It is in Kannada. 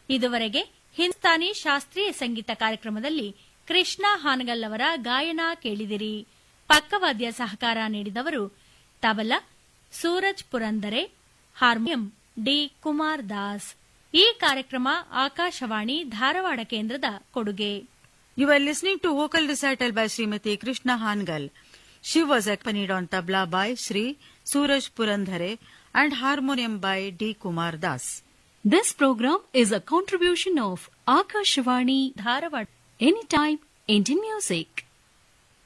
ಇದುವರೆಗೆ ಹಿಂದೂಸ್ತಾನಿ ಶಾಸ್ತ್ರೀಯ ಸಂಗೀತ ಕಾರ್ಯಕ್ರಮದಲ್ಲಿ ಕೃಷ್ಣ ಹಾನಗಲ್ ಅವರ ಗಾಯನ ಕೇಳಿದಿರಿ ಪಕ್ಕವಾದ್ಯ ಸಹಕಾರ ನೀಡಿದವರು ತಬಲಾ ಸೂರಜ್ ಪುರಂದರೆ ಹಾರ್ಮೋನಿಯಂ ಡಿ ಕುಮಾರ್ ದಾಸ್ ಈ ಕಾರ್ಯಕ್ರಮ ಆಕಾಶವಾಣಿ ಧಾರವಾಡ ಕೇಂದ್ರದ ಕೊಡುಗೆ You were listening to vocal recital by Srimati Krishna Hangal. She was accompanied on tabla by Sri Suraj Purandhare and harmonium by D. Kumar Das. This program is a contribution of Akashvani Dharwad Anytime Indian Music.